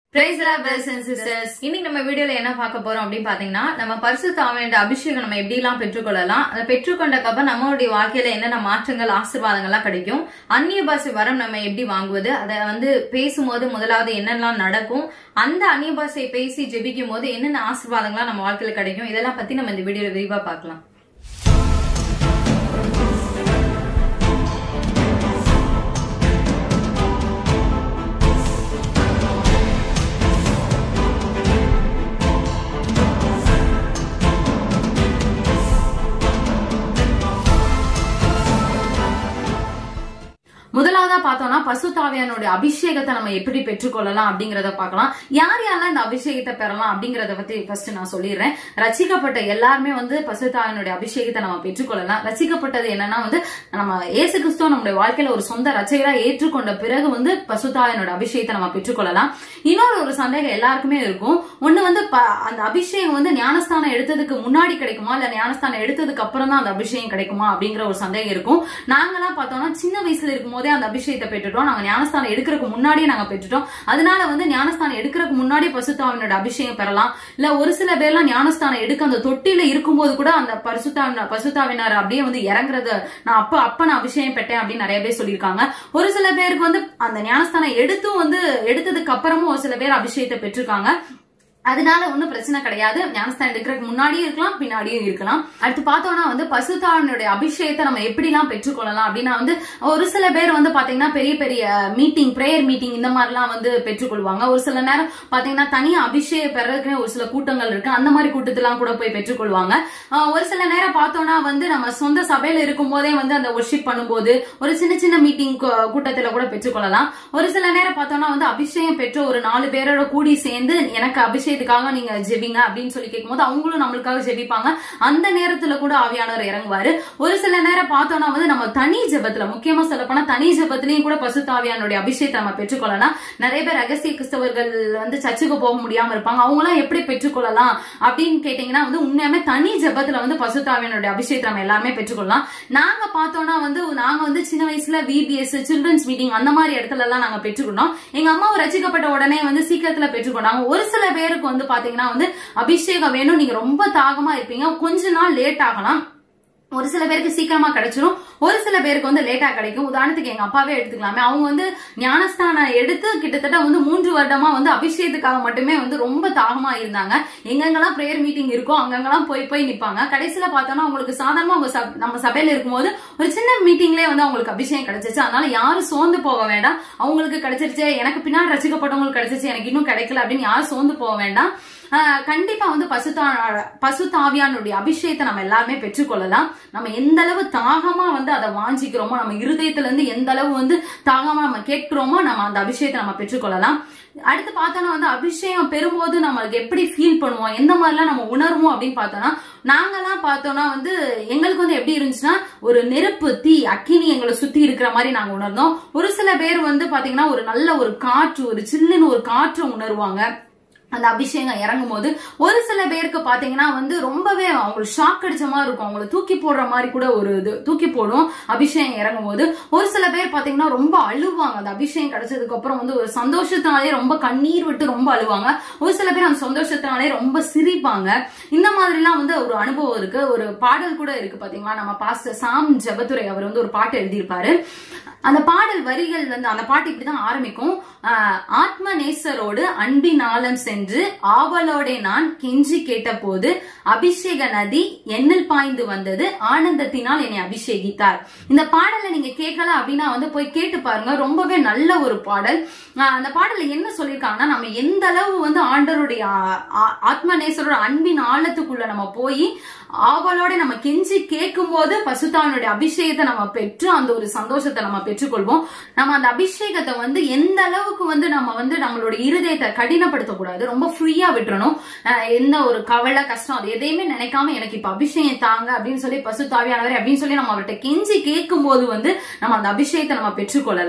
price brothers and sisters இன்னைக்கு நம்ம வீடியோல என்ன பார்க்க போறோம் அப்படின்னு பாத்தீங்கன்னா நம்ம பரிசுத்த ஆவியோட அபிஷேகம் நம்ம எப்படி எல்லாம் பெற்றுக்கொள்ளலாம் அதை பெற்றுக்கொண்டக்கப்புறம் நம்மளுடைய வாழ்க்கையில என்னென்ன மாற்றங்கள் ஆசீர்வாதங்கள்லாம் கிடைக்கும் அந்நிய பாஷை வரம் நம்ம எப்படி வாங்குவது அதை வந்து பேசும்போது முதலாவது என்னெல்லாம் நடக்கும் அந்த அந்நிய பாஷையை பேசி ஜெபிக்கும் போது என்னென்ன ஆசீர்வாதங்கள்லாம் நம்ம வாழ்க்கையில கிடைக்கும் இதெல்லாம் பத்தி நம்ம இந்த வீடியோல விரிவா பார்க்கலாம் முதலாவதா பார்த்தோம்னா பசுதாவியானுடைய அபிஷேகத்தை நம்ம எப்படி பெற்றுக்கொள்ளலாம் அப்படிங்கறத பார்க்கலாம் யார் யாரெல்லாம் இந்த அபிஷேகத்தை பெறலாம் அப்படிங்கறத பத்தி ஃபர்ஸ்ட் நான் சொல்லிடுறேன் ரசிக்கப்பட்ட எல்லாருமே வந்து பசுதாவியனுடைய அபிஷேகத்தை நம்ம பெற்றுக்கொள்ளலாம் ரசிக்கப்பட்டது என்னன்னா வந்து நம்ம ஏசு கிறிஸ்துவ நம்முடைய வாழ்க்கையில ஒரு சொந்த ரச்சையரா ஏற்றுக்கொண்ட பிறகு வந்து பசுதாவியனோட அபிஷேகத்தை நம்ம பெற்றுக்கொள்ளலாம் இன்னொரு ஒரு சந்தேகம் எல்லாருக்குமே இருக்கும் ஒண்ணு வந்து ப- அந்த அபிஷேகம் வந்து ஞானஸ்தானம் எடுத்ததுக்கு முன்னாடி கிடைக்குமா இல்ல ஞானஸ்தானம் எடுத்ததுக்கு அப்புறம் தான் அந்த அபிஷேகம் கிடைக்குமா அப்படிங்கிற ஒரு சந்தேகம் இருக்கும் நாங்கெல்லாம் பார்த்தோம்னா சின்ன வயசுல இருக்கும் போதே அந்த அபிஷேகத்தை பெற்றுட்டோம் நாங்க ஞானஸ்தானம் எடுக்கிறதுக்கு முன்னாடியே நாங்க பெற்றுட்டோம் அதனால வந்து ஞானஸ்தானம் எடுக்கிறதுக்கு முன்னாடி பசுத்தாவினோட அபிஷேகம் பெறலாம் இல்ல ஒரு சில பேர்லாம் ஞானஸ்தானம் எடுக்க அந்த தொட்டில இருக்கும்போது கூட அந்த பரிசுத்தாவின பசுத்தாவினார் அப்படியே வந்து இறங்குறத நான் அப்ப அப்ப நான் அபிஷேகம் பெற்றேன் அப்படின்னு நிறைய பேர் சொல்லியிருக்காங்க ஒரு சில பேருக்கு வந்து அந்த ஞானஸ்தானம் எடுத்தும் வந்து எடுத்ததுக்கு அப்புறமும் ஒரு சில பேர் அபிஷேகத்தை பெற்றிருக்காங்க அதனால ஒண்ணும் பிரச்சனை கிடையாது ஞானஸ்தானம் எடுக்கிறதுக்கு முன்னாடியும் இருக்கலாம் பின்னாடியும் இருக்கலாம் அடுத்து பார்த்தோம்னா வந்து பசுத்தாவினுடைய அபிஷேகத்தை நம்ம எப்படிலாம் பெற்றுக்கொள்ளலாம் அப்படின்னா வந்து ஒரு சில பேர் வந்து பாத்தீங்கன்னா பெரிய பெரிய மீட்டிங் பிரேயர் மீட்டிங் இந்த மாதிரிலாம் வந்து பெற்றுக்கொள்வாங்க ஒரு சில நேரம் பாத்தீங்கன்னா தனியா அபிஷேகம் பெறதுக்குன்னு ஒரு சில கூட்டங்கள் இருக்கு அந்த மாதிரி கூட்டத்தெல்லாம் கூட போய் பெற்றுக்கொள்வாங்க ஆஹ் ஒரு சில நேரம் பார்த்தோம்னா வந்து நம்ம சொந்த சபையில இருக்கும் போதே வந்து அந்த ஒர்ஷிப் பண்ணும்போது ஒரு சின்ன சின்ன மீட்டிங் கூட்டத்துல கூட பெற்றுக்கொள்ளலாம் ஒரு சில நேரம் பார்த்தோம்னா வந்து அபிஷேகம் பெற்ற ஒரு நாலு பேரோட கூடி சேர்ந்து எனக்கு அபிஷேகத்துக்காக நீங்க ஜெபிங்க அப்படின்னு சொல்லி கேட்கும்போது அவங்களும் நம்மளுக்காக ஜெபிப்பாங்க அந்த நேரத்துல கூட ஆவியானவர் இறங்குவாரு ஒரு சில நேரம் பார்த்தோம்னா வந்து நம்ம தனி ஜெபத்துல முக்கியமா சொல்ல போனா தனி ஜெபத்திலையும் கூட பசுத்தாவியானுடைய அபிஷேகத்தை நம்ம பெற்றுக்கொள்ளலாம் நிறைய பேர் ரகசிய கிறிஸ்தவர்கள் வந்து சர்ச்சுக்கு போக முடியாம இருப்பாங்க அவங்க எல்லாம் எப்படி பெற்றுக்கொள்ளலாம் அப்படின்னு கேட்டீங்கன்னா வந்து உண்மையாமே தனி ஜெபத்துல வந்து பசுத்தாவியனுடைய அபிஷேகத்தை நம்ம எல்லாமே பெற்றுக்கொள்ளலாம் நாங்க பார்த்தோம்னா வந்து நாங்க வந்து சின்ன வயசுல விபிஎஸ் சில்ட்ரன்ஸ் மீட்டிங் அந்த மாதிரி இடத்துல எல்லாம் நாங்க பெற்றுக்கொண்டோம் எங்க அம்மாவை ரசிக்கப்பட்ட உடனே வந்து சீக்கிரத்துல பெற்றுக்கொண்டாங்க ஒரு சில பேருக்கு வந்து பாத்தீங்கன்னா வந்து அபிஷேகம் வேணும் நீங்க ரொம்ப தாகமா இருப்பீங்க கொஞ்ச நாள் லேட் ஆகலாம் ஒரு சில பேருக்கு சீக்கிரமா கிடைச்சிரும் ஒரு சில பேருக்கு வந்து லேட்டா கிடைக்கும் உதாரணத்துக்கு எங்க அப்பாவே எடுத்துக்கலாமே அவங்க வந்து ஞானஸ்தானம் எடுத்து கிட்டத்தட்ட வந்து மூன்று வருடமா வந்து அபிஷேகத்துக்காக மட்டுமே வந்து ரொம்ப தாகமா இருந்தாங்க எங்கெங்கெல்லாம் பிரேயர் மீட்டிங் இருக்கோ அங்கங்கெல்லாம் போய் போய் நிப்பாங்க கடைசியில பார்த்தோம்னா அவங்களுக்கு சாதாரணமா அவங்க சப்- நம்ம சபையில இருக்கும்போது ஒரு சின்ன மீட்டிங்லயே வந்து அவங்களுக்கு அபிஷேகம் கிடைச்சிச்சு அதனால யாரும் சோர்ந்து போக வேண்டாம் அவங்களுக்கு கிடைச்சிருச்சு எனக்கு பின்னாடி ரசிக்கப்பட்டவங்களுக்கு கிடைச்சிச்சு எனக்கு இன்னும் கிடைக்கல அப்படின்னு யாரும் சோர்ந்து போக வேண்டாம் ஆஹ் கண்டிப்பா வந்து பசுத்தா பசுத்தாவியானுடைய அபிஷேகத்தை நம்ம எல்லாருமே பெற்றுக்கொள்ளலாம் நம்ம எந்த அளவு தாகமா வந்து அதை வாஞ்சிக்கிறோமோ நம்ம இருதயத்துல இருந்து எந்த அளவு வந்து தாகமா நம்ம கேட்கிறோமோ நம்ம அந்த அபிஷேகத்தை நம்ம பெற்றுக்கொள்ளலாம் அடுத்து பார்த்தோம்னா வந்து அபிஷேகம் பெறும்போது நம்மளுக்கு எப்படி ஃபீல் பண்ணுவோம் எந்த மாதிரிலாம் நம்ம உணர்வோம் அப்படின்னு பார்த்தோம்னா நாங்கெல்லாம் பார்த்தோம்னா வந்து எங்களுக்கு வந்து எப்படி இருந்துச்சுன்னா ஒரு நெருப்பு தீ அக்கினி எங்களை சுத்தி இருக்கிற மாதிரி நாங்க உணர்ந்தோம் ஒரு சில பேர் வந்து பாத்தீங்கன்னா ஒரு நல்ல ஒரு காற்று ஒரு சில்லுன்னு ஒரு காற்றை உணர்வாங்க அந்த அபிஷேகம் இறங்கும் போது ஒரு சில பேருக்கு பாத்தீங்கன்னா வந்து ரொம்பவே அவங்களுக்கு ஷாக் அடிச்ச மாதிரி இருக்கும் அவங்களை தூக்கி போடுற மாதிரி கூட ஒரு இது தூக்கி போடும் அபிஷேகம் இறங்கும் போது ஒரு சில பேர் பாத்தீங்கன்னா ரொம்ப அழுவாங்க அந்த அபிஷேகம் கிடைச்சதுக்கு அப்புறம் வந்து ஒரு சந்தோஷத்தினாலே ரொம்ப கண்ணீர் விட்டு ரொம்ப அழுவாங்க ஒரு சில பேர் அந்த சந்தோஷத்தினாலே ரொம்ப சிரிப்பாங்க இந்த மாதிரிலாம் வந்து ஒரு அனுபவம் இருக்கு ஒரு பாடல் கூட இருக்கு பாத்தீங்களா நம்ம பாஸ்டர் சாம் ஜெபத்துரை அவர் வந்து ஒரு பாட்டு எழுதியிருப்பாரு அந்த பாடல் வரிகள் வந்து அந்த பாட்டு இப்படிதான் ஆரம்பிக்கும் ஆஹ், ஆத்ம நேசரோடு அன்பின் ஆழம் சென்று ஆவலோடே நான் கெஞ்சி கேட்டபோது அபிஷேக நதி எண்ணில் பாய்ந்து வந்தது ஆனந்தத்தினால் என்னை அபிஷேகித்தார் இந்த பாடலை நீங்க கேட்கல அப்படின்னா வந்து போய் கேட்டு பாருங்க ரொம்பவே நல்ல ஒரு பாடல் ஆஹ், அந்த பாடல்ல என்ன சொல்லியிருக்காங்கன்னா நம்ம எந்த அளவு வந்து ஆண்டருடைய ஆ- ஆ- ஆத்ம நேசரோட அன்பின் ஆழத்துக்குள்ள நம்ம போய் ஆவலோட நம்ம கெஞ்சி கேட்கும் போது பசுத்தாவினுடைய அபிஷேகத்தை நம்ம பெற்று அந்த ஒரு சந்தோஷத்தை நம்ம பெற்றுக்கொள்வோம் நம்ம அந்த அபிஷேகத்தை வந்து எந்த அளவுக்கு வந்து நம்ம வந்து நம்மளோட இருதயத்தை கடினப்படுத்தக்கூடாது ரொம்ப ஃப்ரீயா விட்டுறணும் அஹ் எந்த ஒரு கவலை கஷ்டம் அது எதையுமே நினைக்காம எனக்கு இப்ப அபிஷேகம் தாங்க அப்படின்னு சொல்லி பசுத்தாவியானவர் அப்படின்னு சொல்லி நம்ம அவர்கிட்ட கெஞ்சி கேட்கும் போது வந்து நம்ம அந்த அபிஷேகத்தை நம்ம பெற்றுக்கொள்ளலாம்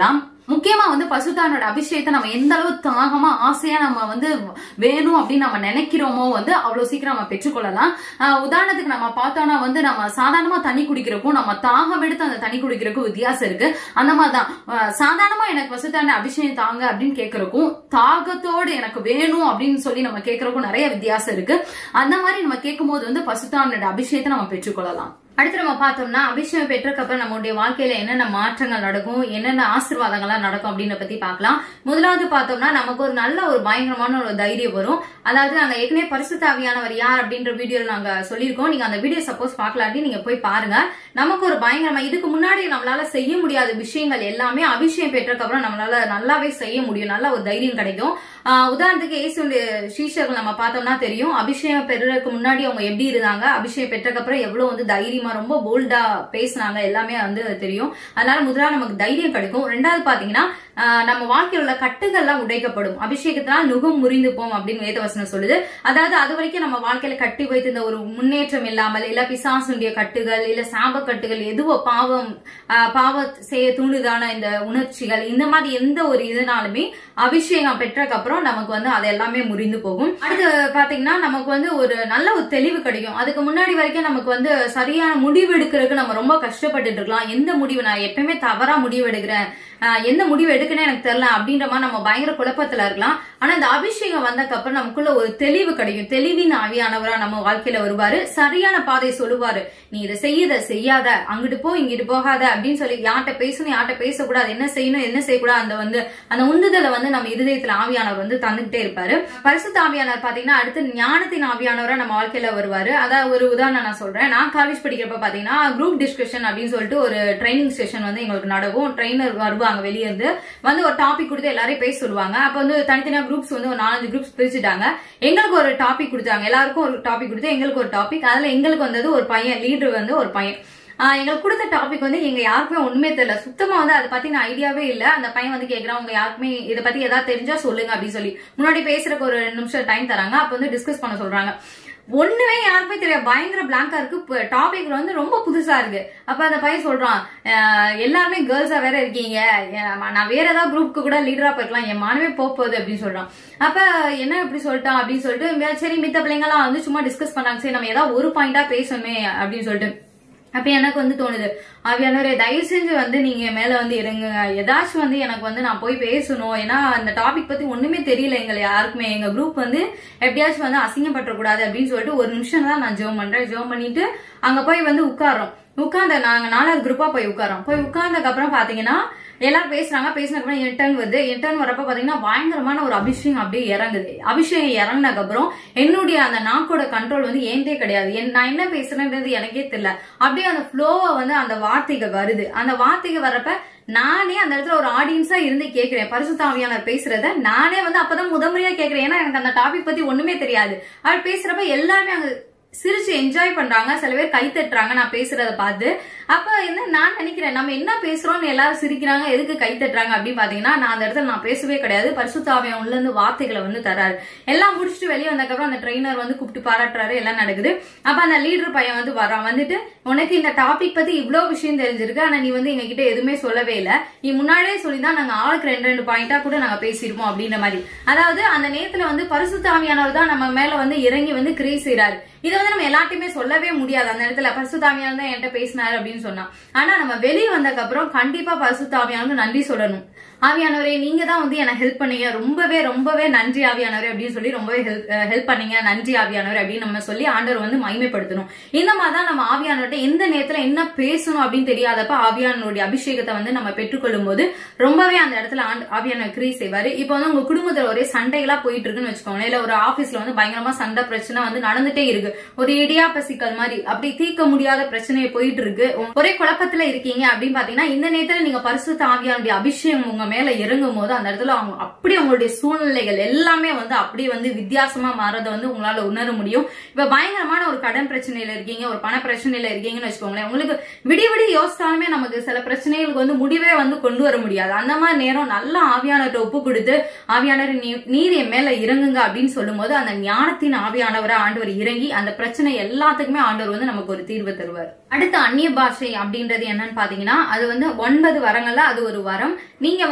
முக்கியமா வந்து பசுத்தானோட அபிஷேகத்தை நம்ம எந்த அளவு தாகமா ஆசையா நம்ம வந்து வேணும் அப்படின்னு நம்ம நினைக்கிறோமோ வந்து அவ்வளவு சீக்கிரம் நம்ம பெற்றுக்கொள்ளலாம் ஆஹ் உதாரணத்துக்கு நம்ம பார்த்தோம்னா வந்து நம்ம சாதாரணமா தண்ணி குடிக்கிறப்போ நம்ம தாகம் எடுத்து அந்த தண்ணி குடிக்கிறதுக்கும் வித்தியாசம் இருக்கு அந்த மாதிரிதான் ஆஹ் சாதாரணமா எனக்கு பசுத்தான அபிஷேகம் தாங்க அப்படின்னு கேட்கறக்கும் தாகத்தோடு எனக்கு வேணும் அப்படின்னு சொல்லி நம்ம கேட்கறக்கும் நிறைய வித்தியாசம் இருக்கு அந்த மாதிரி நம்ம கேட்கும்போது வந்து பசுத்தானோட அபிஷேகத்தை நம்ம பெற்றுக்கொள்ளலாம் அடுத்து நம்ம பார்த்தோம்னா அபிஷேகம் பெற்றதுக்கு அப்புறம் நம்மளுடைய வாழ்க்கையில என்னென்ன மாற்றங்கள் நடக்கும் என்னென்ன ஆசீர்வாதங்கள்லாம் நடக்கும் அப்படின்னு பத்தி பார்க்கலாம் முதலாவது பார்த்தோம்னா நமக்கு ஒரு நல்ல ஒரு பயங்கரமான ஒரு தைரியம் வரும் அதாவது நாங்க ஏற்கனவே பரிசுத்தாவியானவர் யார் அப்படின்ற வீடியோல நாங்க சொல்லியிருக்கோம் நீங்க அந்த வீடியோ சப்போஸ் பார்க்கலாட்டி நீங்க போய் பாருங்க நமக்கு ஒரு பயங்கரமா இதுக்கு முன்னாடி நம்மளால செய்ய முடியாத விஷயங்கள் எல்லாமே அபிஷேகம் பெற்றதுக்கு அப்புறம் நம்மளால நல்லாவே செய்ய முடியும் நல்ல ஒரு தைரியம் கிடைக்கும் ஆஹ் உதாரணத்துக்கு இயேசுடைய சீஷர்கள் நம்ம பார்த்தோம்னா தெரியும் அபிஷேகம் பெறதுக்கு முன்னாடி அவங்க எப்படி இருந்தாங்க அபிஷேகம் பெற்றதுக்கு அப்புறம் எவ்வளவு வந்து தைரியமா ரொம்ப போல்டா பேசினாங்க எல்லாமே வந்து தெரியும் அதனால முதல்ல நமக்கு தைரியம் கிடைக்கும் ரெண்டாவது பாத்தீங்கன்னா ஆஹ் நம்ம வாழ்க்கையில் உள்ள கட்டுகள்லாம் உடைக்கப்படும் அபிஷேகத்தினால் நுகம் முறிந்து போம் அப்படின்னு வேதவசனம் சொல்லுது அதாவது அது வரைக்கும் நம்ம வாழ்க்கையில கட்டி வைத்திருந்த ஒரு முன்னேற்றம் இல்லாமல் இல்ல பிசாசுடைய கட்டுகள் இல்ல சாப கட்டுகள் எதுவோ பாவம் ஆஹ் பாவ செய்ய தூண்டுதான இந்த உணர்ச்சிகள் இந்த மாதிரி எந்த ஒரு இதனாலுமே அபிஷேகம் பெற்றதுக்கு அப்புறம் நமக்கு வந்து அது எல்லாமே முறிந்து போகும் அடுத்து பாத்தீங்கன்னா நமக்கு வந்து ஒரு நல்ல ஒரு தெளிவு கிடைக்கும் அதுக்கு முன்னாடி வரைக்கும் நமக்கு வந்து சரியான முடிவு எடுக்கிறதுக்கு நம்ம ரொம்ப கஷ்டப்பட்டுட்டு இருக்கலாம் எந்த முடிவு நான் எப்பயுமே தவறா முடிவு எடுக்கிறேன் ஆஹ் எந்த முடிவு எடுக்கனே எனக்கு தெரியல அப்படின்ற மாதிரி நம்ம பயங்கர குழப்பத்துல இருக்கலாம் ஆனா இந்த அபிஷேகம் வந்ததுக்கு அப்புறம் நமக்குள்ள ஒரு தெளிவு கிடைக்கும் தெளிவின் ஆவியானவரா நம்ம வாழ்க்கையில வருவாரு சரியான பாதை சொல்லுவாரு நீ இதை செய்ய இதை செய்யாத அங்கிட்டு போ இங்கிட்டு போகாத அப்படின்னு சொல்லி யார்கிட்ட பேசணும் யார்கிட்ட பேசக்கூடாது என்ன செய்யணும் என்ன செய்யக்கூடாது அந்த வந்து அந்த உந்துதலை வந்து நம்ம இருதயத்துல ஆவியானவர் வந்து தந்துகிட்டே இருப்பாரு பரிசுத்த ஆவியானவர் பாத்தீங்கன்னா அடுத்து ஞானத்தின் ஆவியானவரா நம்ம வாழ்க்கையில வருவாரு அதாவது ஒரு உதாரணம் நான் சொல்றேன் நான் காலேஜ் படிக்கிறப்ப பாத்தீங்கன்னா குரூப் டிஸ்கஷன் அப்படின்னு சொல்லிட்டு ஒரு ட்ரைனிங் செஷன் வந்து எங்களுக்கு நடக்கும் ட்ரைனர் வருவாங்க வெளியே இருந்து வந்து ஒரு டாபிக் கொடுத்து எல்லாரையும் பேச சொல்லுவாங்க அப்ப வந்து தனித்தனியா குரூப்ஸ் வந்து ஒரு நாலஞ்சு குரூப்ஸ் பிரிச்சுட்டாங்க எங்களுக்கு ஒரு டாபிக் கொடுத்தாங்க எல்லாருக்கும் ஒரு டாபிக் கொடுத்து எங்களுக்கு ஒரு டாபிக் அதுல எங்களுக்கு வந்தது ஒரு பையன் லீடர் வந்து ஒரு பையன் ஆஹ் எங்களுக்கு கொடுத்த டாபிக் வந்து எங்க யாருக்குமே ஒண்ணுமே தெரியல சுத்தமா வந்து அதை பத்தின ஐடியாவே இல்ல அந்த பையன் வந்து கேக்குறான் உங்க யாருக்குமே இதை பத்தி ஏதாவது தெரிஞ்சா சொல்லுங்க அப்படின்னு சொல்லி முன்னாடி பேசுறதுக்கு ஒரு ரெண்டு நிமிஷம் டைம் தராங்க அப்ப வந்து டிஸ்கஸ் பண்ண சொல்றாங்க ஒண்ணுமே யாருக்குமே தெரியாது பயங்கர பிளாங்கா இருக்கு டாபிக் வந்து ரொம்ப புதுசா இருக்கு அப்ப அந்த பையன் சொல்றான் "அஹ், எல்லாருமே கேர்ள்ஸா வேற இருக்கீங்க அஹ், நான் வேற ஏதாவது குரூப்க்கு கூட லீடரா போயிருக்கலாம் என் மானவே போக போகுது அப்படின்னு சொல்றான் அப்ப என்ன இப்படி சொல்லிட்டான் அப்படின்னு சொல்லிட்டு சரி மித்த பிள்ளைங்கலாம் வந்து சும்மா டிஸ்கஸ் பண்ணாங்க சரி நம்ம ஏதாவது ஒரு பாயிண்டா பேசணுமே அப்படின்னு சொல்லிட்டு அப்ப எனக்கு வந்து தோணுது ஆவியானவரே தயவு செஞ்சு வந்து நீங்க மேல வந்து இறங்குங்க ஏதாச்சும் வந்து எனக்கு வந்து நான் போய் பேசணும் ஏன்னா அந்த டாபிக் பத்தி ஒண்ணுமே தெரியல எங்களை யாருக்குமே எங்க குரூப் வந்து எப்படியாச்சும் வந்து அசிங்கப்பட்டுற கூடாது அப்படின்னு சொல்லிட்டு ஒரு நிமிஷம் தான் நான் ஜெபம் பண்றேன் ஜெபம் பண்ணிட்டு அங்க போய் வந்து உட்காரோம் உட்கார்ந்த நாங்க நாலாவது குரூப்பா போய் உட்காரோம் போய் உட்கார்ந்ததுக்கு அப்புறம் பாத்தீங்கன்னா எல்லாரும் பேசுறாங்க பேசினதுக்கு அப்புறம் என் டர்ன் வருது என் டர்ன் வரப்ப பாத்தீங்கன்னா பயங்கரமான ஒரு அபிஷேகம் அப்படியே இறங்குது அபிஷேகம் இறங்கினதுக்கு அப்புறம் என்னுடைய அந்த நாக்கோட கண்ட்ரோல் வந்து ஏன்டே கிடையாது என்- நான் என்ன பேசுறேன்றது எனக்கே தெரியல அப்படியே அந்த ஃப்ளோவை வந்து அந்த வார்த்தைக்கு வருது அந்த வார்த்தைக்கு வர்றப்ப நானே அந்த இடத்துல ஒரு ஆடியன்ஸா இருந்து கேக்குறேன் பரிசுத்தாவியானவர் பேசுறத நானே வந்து அப்பதான் முதன்முறையா கேக்குறேன் ஏன்னா எனக்கு அந்த டாபிக் பத்தி ஒண்ணுமே தெரியாது அவர் பேசுறப்ப எல்லாருமே அங்க சிரிச்சு என்ஜாய் பண்றாங்க சில பேர் கை தட்டுறாங்க நான் பேசுறத பார்த்து அப்ப என்ன நான் நினைக்கிறேன் நம்ம என்ன பேசுறோம்னு எல்லாரும் சிரிக்கிறாங்க எதுக்கு கை தட்டுறாங்க அப்படின்னு பாத்தீங்கன்னா நான் அந்த இடத்துல நான் பேசவே கிடையாது பரிசுத்தாவியம் உள்ள இருந்து வார்த்தைகளை வந்து தராரு எல்லாம் முடிச்சுட்டு வெளியே வந்ததுக்கப்புறம் அந்த ட்ரெயினர் வந்து கூப்பிட்டு பாராட்டுறாரு எல்லாம் நடக்குது அப்ப அந்த லீடர் பையன் வந்து வரான் வந்துட்டு உனக்கு இந்த டாபிக் பத்தி இவ்வளவு விஷயம் தெரிஞ்சிருக்கு ஆனா நீ வந்து எங்க கிட்ட எதுவுமே சொல்லவே இல்ல நீ முன்னாடியே சொல்லிதான் நாங்க ஆளுக்கு ரெண்டு ரெண்டு பாயிண்டா கூட நாங்க பேசியிருப்போம் அப்படின்ற மாதிரி அதாவது அந்த நேரத்துல வந்து பரிசுத்தாவியானவர் தான் நம்ம மேல வந்து இறங்கி வந்து கிரீஸ் செய்றாரு இதை வந்து நம்ம எல்லாத்தையுமே சொல்லவே முடியாது அந்த இடத்துல பரிசுத்தாவியானவர் தான் என்கிட்ட பேசினாரு அப்படின்னு சொன்னா ஆனா நம்ம வெளியே வந்ததுக்கு அப்புறம் கண்டிப்பா பரிசுத்தாவியானவர் நன்றி சொல்லணும் ஆவியானவரே நீங்க தான் வந்து எனக்கு ஹெல்ப் பண்ணீங்க ரொம்பவே ரொம்பவே நன்றி ஆவியானவரே அப்படின்னு சொல்லி ரொம்பவே ஹெல்ப் ஹெல்ப் பண்ணீங்க நன்றி ஆவியானவர் அப்படின்னு நம்ம சொல்லி ஆண்டவர் வந்து மகிமைப்படுத்தணும் இந்த மாதிரி தான் நம்ம ஆவியானவர்கிட்ட எந்த நேரத்துல என்ன பேசணும் அப்படின்னு தெரியாதப்ப ஆவியானவருடைய அபிஷேகத்தை வந்து நம்ம பெற்றுக்கொள்ளும் போது ரொம்பவே அந்த இடத்துல ஆண்டு- ஆவியானவர் கிரீ செய்வாரு இப்போ வந்து உங்க குடும்பத்துல ஒரே சண்டைகளா போயிட்டு இருக்குன்னு வச்சுக்கோங்களேன் இல்ல ஒரு ஆபீஸ்ல வந்து பயங்கரமா சண்டை பிரச்சனை வந்து நடந்துட்டே இருக்கு ஒரு இடியாப்ப சிக்கல் மாதிரி அப்படி தீர்க்க முடியாத பிரச்சனையை போயிட்டு இருக்கு ஒரே குழப்பத்துல இருக்கீங்க அப்படின்னு பாத்தீங்கன்னா இந்த நேரத்துல நீங்க பரிசுத்த ஆவியானுடைய அபிஷேகம் உங்க மேல இறங்கும் போது அந்த இடத்துல அவங்க அப்படி உங்களுடைய சூழ்நிலைகள் எல்லாமே வந்து அப்படியே வந்து வித்தியாசமா மாறதை வந்து உங்களால உணர முடியும் இப்ப பயங்கரமான ஒரு கடன் பிரச்சனையில இருக்கீங்க ஒரு பண பிரச்சனையில இருக்கீங்கன்னு வச்சுக்கோங்களேன் உங்களுக்கு விடி விடி யோசித்தாலுமே நமக்கு சில பிரச்சனைகளுக்கு வந்து முடிவே வந்து கொண்டு வர முடியாது அந்த மாதிரி நேரம் நல்ல ஆவியானவர்கிட்ட ஒப்பு கொடுத்து ஆவியானவர் நீ- நீர் என் மேல இறங்குங்க அப்படின்னு சொல்லும்போது அந்த ஞானத்தின் ஆவியானவரை ஆண்டவர் இறங்கி அந்த பிரச்சனை எல்லாத்துக்குமே ஆண்டவர் வந்து நமக்கு ஒரு தீர்வு தருவார் அடுத்து அந்நிய பாஷை அப்படின்றது என்னன்னு பாத்தீங்கன்னா அது வந்து ஒன்பது வரங்கள்ல அது ஒரு வரம் நீங்க வந்து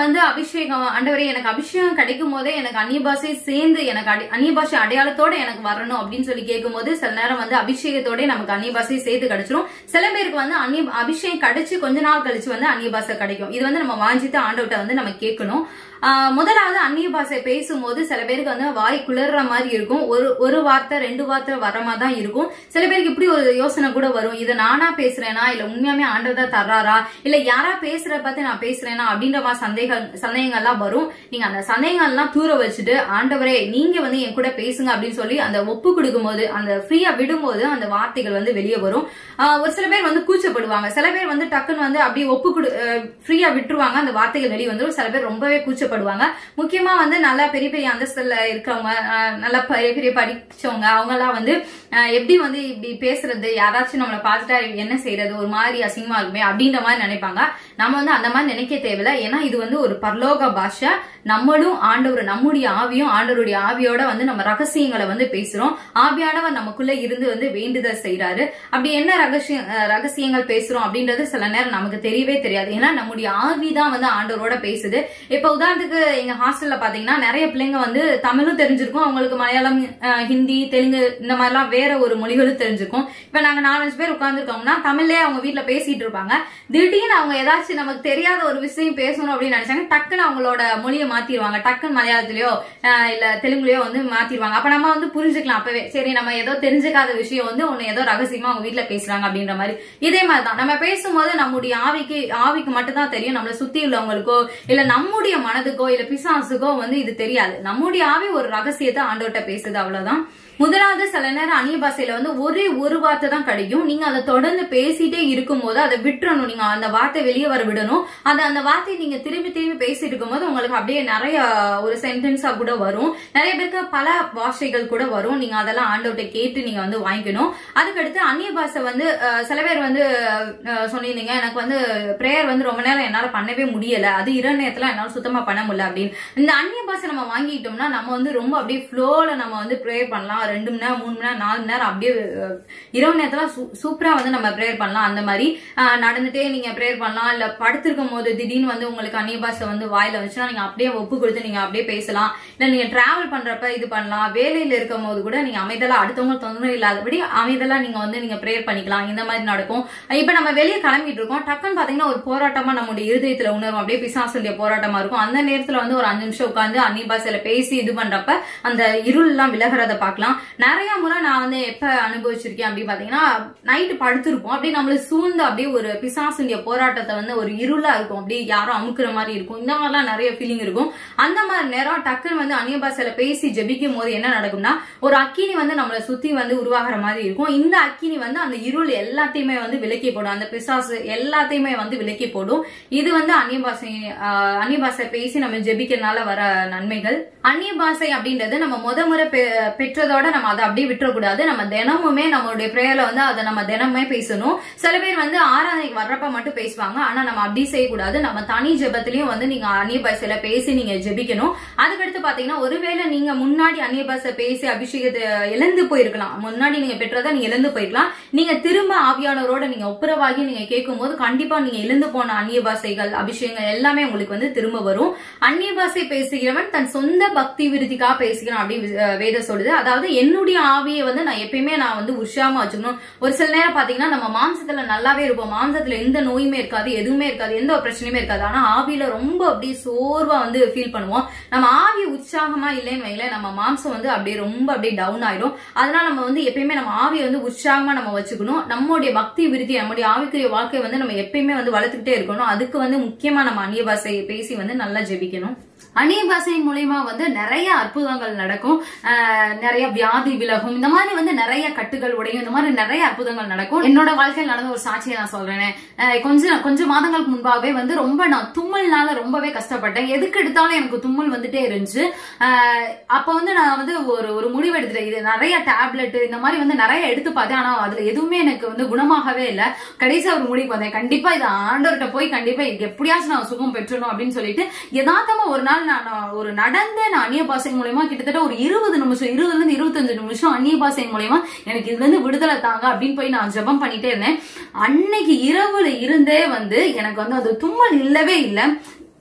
வந்து அபிஷேகம் ஆண்டவரே எனக்கு அபிஷேகம் கிடைக்கும் போதே எனக்கு அந்நிய பாஷை சேர்ந்து எனக்கு அடி- அந்நிய பாஷை அடையாளத்தோட எனக்கு வரணும் அப்படின்னு சொல்லி கேட்கும் போது சில நேரம் வந்து அபிஷேகத்தோட நமக்கு அந்நிய பாஷை சேர்த்து கிடைச்சிரும் சில பேருக்கு வந்து அந்நிய அபிஷேகம் கிடைச்சு கொஞ்ச நாள் கழிச்சு வந்து அந்நிய பாஷை கிடைக்கும் இது வந்து நம்ம வாஞ்சித்து ஆண்டவர்கிட்ட வந்து நம்ம கேட்கணும் ஆஹ் முதலாவது அந்நிய பாஷை பேசும்போது சில பேருக்கு வந்து வாய் குளிர்ற மாதிரி இருக்கும் ஒரு ஒரு வார்த்தை ரெண்டு வார்த்தை வர மாதிரி தான் இருக்கும் சில பேருக்கு இப்படி ஒரு யோசனை கூட வரும் இதை நானா பேசுறேனா இல்ல உண்மையாமே ஆண்டவர் தான் தர்றாரா இல்ல யாரா பேசுற பத்தி நான் பேசுறேனா அப்படின்ற மாதிரி சந்தேகம் சந்தேகங்கள்லாம் வரும் நீங்க அந்த சந்தேகங்கள்லாம் தூர வச்சுட்டு ஆண்டவரே நீங்க வந்து என் கூட பேசுங்க அப்படின்னு சொல்லி அந்த ஒப்பு கொடுக்கும்போது அந்த ஃப்ரீயா விடும்போது அந்த வார்த்தைகள் வந்து வெளியே வரும் ஆஹ் ஒரு சில பேர் வந்து கூச்சப்படுவாங்க சில பேர் வந்து டக்குன்னு வந்து அப்படியே ஒப்பு கொடு ஃப்ரீயா விட்டுருவாங்க அந்த வார்த்தைகள் வெளியே வந்துடும் சில பேர் ரொம்பவே கூச்சப்படுவாங்க முக்கியமா வந்து நல்லா பெரிய பெரிய அந்தஸ்துல இருக்கவங்க ஆஹ் நல்லா பெரிய பெரிய படிச்சவங்க அவங்க எல்லாம் வந்து ஆஹ் எப்படி வந்து இப்படி பேசுறது யாராச்சும் நம்மளை பார்த்துட்டா என்ன செய்யறது ஒரு மாதிரி அசிங்கமா இருக்குமே அப்படின்ற மாதிரி நினைப்பாங்க நம்ம வந்து அந்த மாதிரி நினைக்க தேவையில்ல ஏன்னா இது வந்து ஒரு பரலோக பாஷை நம்மளும் ஆண்டவர் நம்முடைய ஆவியும் ஆண்டவருடைய ஆவியோட வந்து நம்ம ரகசியங்களை வந்து பேசுறோம் ஆவியானவர் நமக்குள்ள இருந்து வந்து வேண்டுதல் செய்யறாரு அப்படி என்ன ரகசியம் அஹ் ரகசியங்கள் பேசுறோம் அப்படின்றது சில நேரம் நமக்கு தெரியவே தெரியாது ஏன்னா நம்முடைய ஆவி தான் வந்து ஆண்டவரோட பேசுது இப்ப உதாரணத்துக்கு எங்க ஹாஸ்டல்ல பாத்தீங்கன்னா நிறைய பிள்ளைங்க வந்து தமிழும் தெரிஞ்சிருக்கும் அவங்களுக்கு மலையாளம் அஹ் ஹிந்தி தெலுங்கு இந்த மாதிரிலாம் வேற ஒரு மொழிகளும் தெரிஞ்சிருக்கும் இப்ப நாங்க நாலஞ்சு பேர் உட்கார்ந்துருக்கோம்னா தமிழ்லயே அவங்க வீட்ல பேசிட்டு இருப்பாங்க திடீர்னு அவங்க ஏதாச்சும் நமக்கு தெரியாத ஒரு விஷயம் பேசணும் அப்படின்னு நினைச்சாங்க டக்குன்னு அவங்களோட மொழியை மாத்திடுவாங்க டக்குன்னு மலையாளத்திலயோ அஹ் இல்ல தெலுங்குலயோ வந்து மாத்திடுவாங்க அப்ப நம்ம வந்து புரிஞ்சுக்கலாம் அப்பவே சரி நம்ம ஏதோ தெரிஞ்சுக்காத விஷயம் வந்து ஒன்னு ஏதோ ரகசியமா அவங்க வீட்ல பேசுறாங்க அப்படின்ற மாதிரி இதே மாதிரிதான் நம்ம பேசும்போது நம்முடைய ஆவிக்கு ஆவிக்கு மட்டும் தான் தெரியும் நம்மள சுத்தி உள்ளவங்களுக்கோ இல்ல நம்முடைய மனதுக்கோ இல்ல பிசாசுக்கோ வந்து இது தெரியாது நம்முடைய ஆவி ஒரு ரகசியத்தை ஆண்டோட்ட பேசுது அவ்வளவுதான் முதலாவது சில நேரம் அந்நிய பாஷையில வந்து ஒரே ஒரு வார்த்தை தான் கிடைக்கும் நீங்க அதை தொடர்ந்து பேசிட்டே இருக்கும்போது அதை விட்டுறணும் நீங்க அந்த வார்த்தை வெளியே வர விடணும் அது அந்த வார்த்தையை நீங்க திரும்பி திரும்பி பேசிட்டு இருக்கும்போது உங்களுக்கு அப்படியே நிறைய ஒரு சென்டென்ஸா கூட வரும் நிறைய பேருக்கு பல பாஷைகள் கூட வரும் நீங்க அதெல்லாம் ஆண்டவர்கிட்ட கேட்டு நீங்க வந்து வாங்கிக்கணும் அதுக்கடுத்து அந்நிய பாஷை வந்து அஹ், சில பேர் வந்து அஹ், சொல்லியிருந்தீங்க எனக்கு வந்து பிரேயர் வந்து ரொம்ப நேரம் என்னால பண்ணவே முடியல அது இரவு நேரத்துல என்னால சுத்தமா பண்ண முடியல அப்படின்னு இந்த அந்நிய பாஷை நம்ம வாங்கிட்டோம்னா நம்ம வந்து ரொம்ப அப்படியே ஃப்ளோல நம்ம வந்து ப்ரேயர் பண்ணலாம் ரெண்டு மணி நேரம் மூணு மணி நேரம் நாலு மணி நேரம் அப்படியே அஹ், இரவு நேரத்துல சூ- சூப்பரா வந்து நம்ம ப்ரேயர் பண்ணலாம் அந்த மாதிரி அஹ், நடந்துட்டே நீங்க ப்ரேயர் பண்ணலாம் இல்ல படுத்திருக்கும் போது திடீர்னு வந்து உங்களுக்கு அந்நிய பாஷை வந்து வாயில வச்சுன்னா நீங்க அப்படியே ஒப்பு கொடுத்து நீங்க அப்படியே பேசலாம் இல்ல நீங்க டிராவல் பண்றப்ப இது பண்ணலாம் வேலையில இருக்கும் போது கூட நீங்க அமைதலா அடுத்தவங்க தொந்தரவு இல்லாதபடி அமைதலா நீங்க வந்து நீங்க ப்ரேயர் பண்ணிக்கலாம் இந்த மாதிரி நடக்கும் இப்ப நம்ம வெளியே கிளம்பிட்டு இருக்கோம் டக்குன்னு பாத்தீங்கன்னா ஒரு போராட்டமா நம்முடைய இருதயத்துல உணர்வும் அப்படியே பிசாசுடைய போராட்டமா இருக்கும் அந்த நேரத்துல வந்து ஒரு அஞ்சு நிமிஷம் உட்கார்ந்து அந்நிய பாஷையில பேசி இது பண்றப்ப அந்த இருள் எல்லாம் விலகிறத பார்க்கலாம் நிறைய முறை நான் வந்து எப்ப அனுபவிச்சிருக்கேன் அப்படின்னு பாத்தீங்கன்னா நைட்டு படுத்திருப்போம் அப்படியே நம்மள சூழ்ந்து அப்படியே ஒரு பிசாசுடைய போராட்டத்தை வந்து ஒரு இருளா இருக்கும் அப்படியே யாரும் அமுக்குற மாதிரி இருக்கும் இந்த மாதிரிலாம் நிறைய ஃபீலிங் இருக்கும் அந்த மாதிரி நேரம் டக்குன்னு வந்து அந்நிய பாஷையில பேசி ஜெபிக்கும் போது என்ன நடக்கும்னா ஒரு அக்கினி வந்து நம்மளை சுத்தி வந்து உருவாகிற மாதிரி இருக்கும் இந்த அக்கினி வந்து அந்த இருள் எல்லாத்தையுமே வந்து விலக்கி போடும் அந்த பிசாசு எல்லாத்தையுமே வந்து விலக்கி போடும் இது வந்து அந்நிய பாஷை ஆஹ், அந்நிய பாஷை பேசி நம்ம ஜெபிக்கிறதுனால வர நன்மைகள் அந்நிய பாஷை அப்படின்றது நம்ம முத முறை பெ- பெற்றதோட நம்ம அதை அப்படியே விட்டுறக்கூடாது நம்ம தினமுமே நம்மளுடைய பிரேயர்ல வந்து அதை நம்ம தினமுமே பேசணும் சில பேர் வந்து ஆராதனைக்கு வர்றப்ப மட்டும் பேசுவாங்க ஆனா நம்ம அப்படி செய்யக்கூடாது நம்ம தனி ஜெபத்திலயும் வந்து நீங்க அந்நிய பாஷையில பேசி நீங்க ஜெபிக்கணும் அதுக்கடுத்து பாத்தீங்கன்னா ஒருவேளை நீங்க முன்னாடி அந்நிய பாஷை பேசி அபிஷேகத்தை இழந்து போயிருக்கலாம் முன்னாடி நீங்க பெற்றதை நீங்க இழந்து போயிருக்கலாம் நீங்க திரும்ப ஆவியானவரோட நீங்க ஒப்புரவாகி நீங்க கேட்கும் போது கண்டிப்பா நீங்க இழந்து போன அந்நிய பாஷைகள் அபிஷேகங்கள் எல்லாமே உங்களுக்கு வந்து திரும்ப வரும் அந்நிய பாஷை பேசுகிறவன் தன் சொந்த பக்தி விருத்திக்காக பேசுகிறான் அப்படின்னு அஹ், வேதம் சொல்லுது அதாவது என்னுடைய ஆவியை வந்து நான் எப்பயுமே நான் வந்து உற்சாகமா வச்சுக்கணும் ஒரு சில நேரம் பாத்தீங்கன்னா நம்ம மாம்சத்துல நல்லாவே இருப்போம் மாம்சத்துல எந்த நோயுமே இருக்காது எதுவுமே இருக்காது எந்த ஒரு பிரச்சனையுமே இருக்காது ஆனா ஆவியில ரொம்ப அப்படியே சோர்வா வந்து ஃபீல் பண்ணுவோம் நம்ம ஆவி உற்சாகமா இல்லைன்னு வைங்களேன் நம்ம மாம்சம் வந்து அப்படியே ரொம்ப அப்படியே டவுன் ஆயிடும் அதனால நம்ம வந்து எப்பயுமே நம்ம ஆவியை வந்து உற்சாகமா நம்ம வச்சுக்கணும் நம்மளுடைய பக்தி விருத்தி நம்முடைய ஆவிக்குரிய வாழ்க்கை வந்து நம்ம எப்பயுமே வந்து வளர்த்துக்கிட்டே இருக்கணும் அதுக்கு வந்து முக்கியமா நம்ம அந்நிய பாஷையை பேசி வந்து நல்லா ஜெபிக்கணும் அந்நிய பாஷையின் மூலியமா வந்து நிறைய அற்புதங்கள் நடக்கும் ஆஹ் நிறைய வியாதி விலகும் இந்த மாதிரி வந்து நிறைய கட்டுகள் உடையும் இந்த மாதிரி நிறைய அற்புதங்கள் நடக்கும் என்னோட வாழ்க்கையில் நடந்த ஒரு சாட்சியை நான் சொல்றேனே ஆஹ் கொஞ்சம் கொஞ்சம் மாதங்களுக்கு முன்பாகவே வந்து ரொம்ப நான் தும்மல்னால ரொம்பவே கஷ்டப்பட்டேன் எதுக்கு எடுத்தாலும் எனக்கு தும்மல் வந்துட்டே இருந்துச்சு ஆஹ் அப்ப வந்து நான் வந்து ஒரு ஒரு முடிவு எடுத்துட்டேன் இது நிறைய டேப்லெட் இந்த மாதிரி வந்து நிறைய எடுத்து பார்த்தேன் ஆனா அதுல எதுவுமே எனக்கு வந்து குணமாகவே இல்ல கடைசியா ஒரு முடிவுக்கு வந்தேன் கண்டிப்பா இது ஆண்டவர்கிட்ட போய் கண்டிப்பா இது எப்படியாச்சும் நான் சுகம் பெற்றணும் அப்படின்னு சொல்லிட்டு யதார்த்தமா ஒரு நாள் நான் நான் ஒரு நடந்த நான் அந்நிய பாசை மூலயமா கிட்டத்தட்ட ஒரு இருபது நிமிஷம் இருபதுல இருந்து இருபத்தஞ்சு நிமிஷம் அந்நிய பாசை மூலயமா எனக்கு இதுல இருந்து விடுதலை தாங்க அப்படின்னு போய் நான் ஜெபம் பண்ணிட்டே இருந்தேன் அன்னைக்கு இரவுல இருந்தே வந்து எனக்கு வந்து அது தும்மல் இல்லவே இல்லை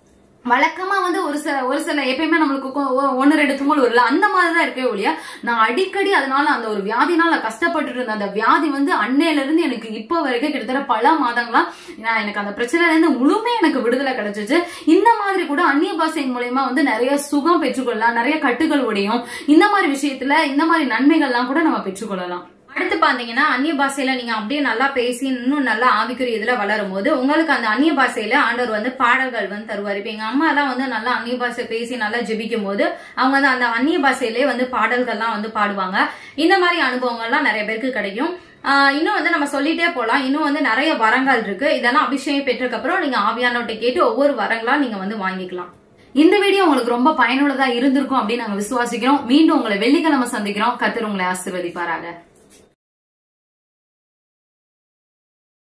வழக்கமா வந்து ஒரு சில ஒரு சில எப்பயுமே நம்மளுக்கு கொ- ஒ- ஒண்ணு ரெண்டு தும்மல் வரல அந்த மாதிரி தான் இருக்கே ஒழிய நான் அடிக்கடி அதனால அந்த ஒரு வியாதினால கஷ்டப்பட்டுட்டு இருந்த அந்த வியாதி வந்து அன்னையில இருந்து எனக்கு இப்போ வரைக்கும் கிட்டத்தட்ட பல மாதங்களா நான் எனக்கு அந்த பிரச்சனையில இருந்து முழுமையா எனக்கு விடுதலை கிடைச்சிச்சு இந்த மாதிரி கூட அந்நிய பாஷையின் மூலயமா வந்து நிறைய சுகம் பெற்றுக்கொள்ளலாம் நிறைய கட்டுகள் உடையும் இந்த மாதிரி விஷயத்துல இந்த மாதிரி நன்மைகள்லாம் கூட நம்ம பெற்றுக்கொள்ளலாம் அடுத்து பாத்தீங்கன்னா அந்நிய பாஷையில நீங்க அப்படியே நல்லா பேசி இன்னும் நல்லா ஆவிக்குரிய இதுல வளரும் போது உங்களுக்கு அந்த அந்நிய பாஷையில ஆண்டவர் வந்து பாடல்கள் வந்து தருவார் இப்ப எங்க அம்மா எல்லாம் வந்து நல்லா அந்நிய பாஷை பேசி நல்லா ஜெபிக்கும் போது அவங்க வந்து அந்த அந்நிய பாஷையிலே வந்து பாடல்கள்லாம் வந்து பாடுவாங்க இந்த மாதிரி அனுபவங்கள்லாம் நிறைய பேருக்கு கிடைக்கும் ஆஹ் இன்னும் வந்து நம்ம சொல்லிட்டே போலாம் இன்னும் வந்து நிறைய வரங்கள் இருக்கு இதெல்லாம் அபிஷேகம் பெற்றதுக்கு அப்புறம் நீங்க ஆவியானோட்ட கேட்டு ஒவ்வொரு வரங்களா நீங்க வந்து வாங்கிக்கலாம் இந்த வீடியோ உங்களுக்கு ரொம்ப பயனுள்ளதா இருந்திருக்கும் அப்படின்னு நாங்க விசுவாசிக்கிறோம் மீண்டும் உங்களை வெள்ளிக்கிழமை சந்திக்கிறோம் கத்தர் உங்களை ஆசீர்வதிப்பாராக